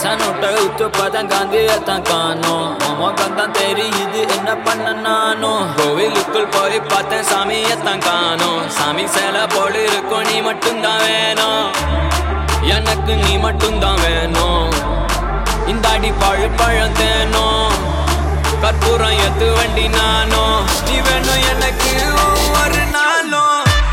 பைசா நோட்டை உத்து பார்த்தேன் காந்தியத்தான் காணோம் உமக்கம் தான் தெரியுது என்ன பண்ண நானும் கோவிலுக்குள் போய் பார்த்தேன் சாமியத்தான் காணோம் சாமி சேலை போல இருக்கும் நீ மட்டும்தான் வேணும் எனக்கு நீ மட்டும்தான் வேணும் இந்த அடி பழு பழம் தேனும் கற்பூரம் எத்து வண்டி நானும் நீ வேணும் எனக்கு ஒவ்வொரு நாளும்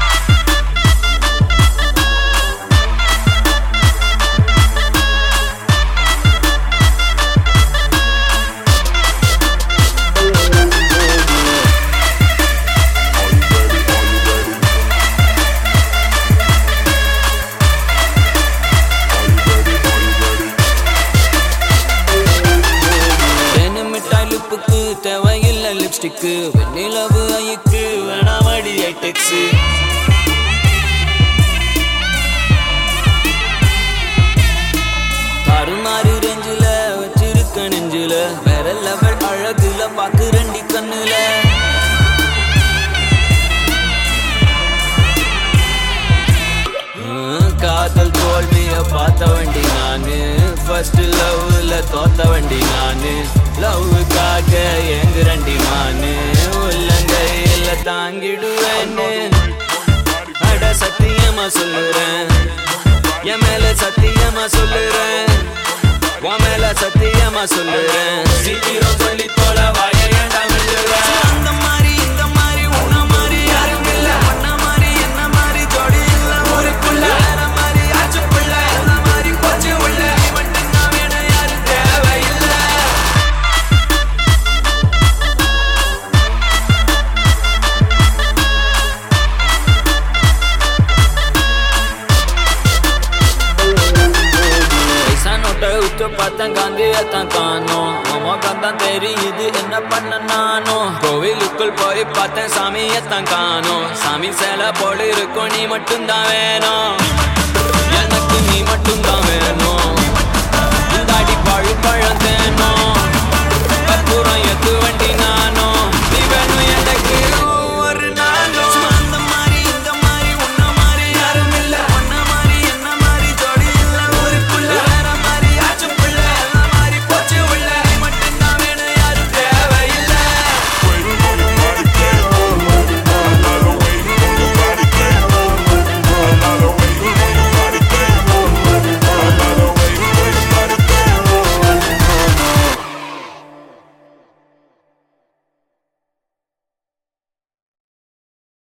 தேனு மிட்டாய் லிப்புக்கு தேவையில்லை லிப்ஸ்டிக்கு வெண்ணிலவு ஐக்கு வேணாமடி ஐடெக்ஸு தாறுமாறு ரெஞ்சில வச்சிருக்க நெஞ்சில வேற லெவல் அழகுல பாக்கு ரெண்டி கண்ணுல ஹம், காதல் தோல்விய பார்த்த வண்டி நானு ஃபர்ஸ்ட் லவ்ல தோத்த வண்டி நானு லவ்வுக்காக ஏங்குறண்டி மானு உள்ளங்கையில தாங்கிடுவேன்னு அட சத்தியமா சொல்லுறேன் என் மேல சத்தியமா சொல்லுறேன் உன் மேல சத்தியமா சொல்லுறேன் சீக்கிரம் சொல்லி தோல வாய ஏண்டா விழுறேன் அந்த மாதிரி இந்த மாதிரி உன்ன மாதிரி யாரும் இல்ல பண்ண மாதிரி என்ன மாதிரி ஜோடி இல்ல ஊருக்குள்ள வேற மாதிரி ஆச்சு புள்ள என்ன மாதிரி போச்சு உள்ள நீ மட்டும் தான் வேணும் யாரும் தேவையில்லை பைசா நோட்டை உத்து பார்த்தேன் காந்தியத்தான் காணோம் உமக்கம் தான் தெரியுது என்ன பண்ண நானும் கோவிலுக்குள் போய் பார்த்தேன் சாமியத்தான் காணோம் சாமி சேலை போல இருக்கும் நீ மட்டும்தான் வேணும் எனக்கு நீ மட்டும்தான் வேணும் இந்த அடி பழு பழம்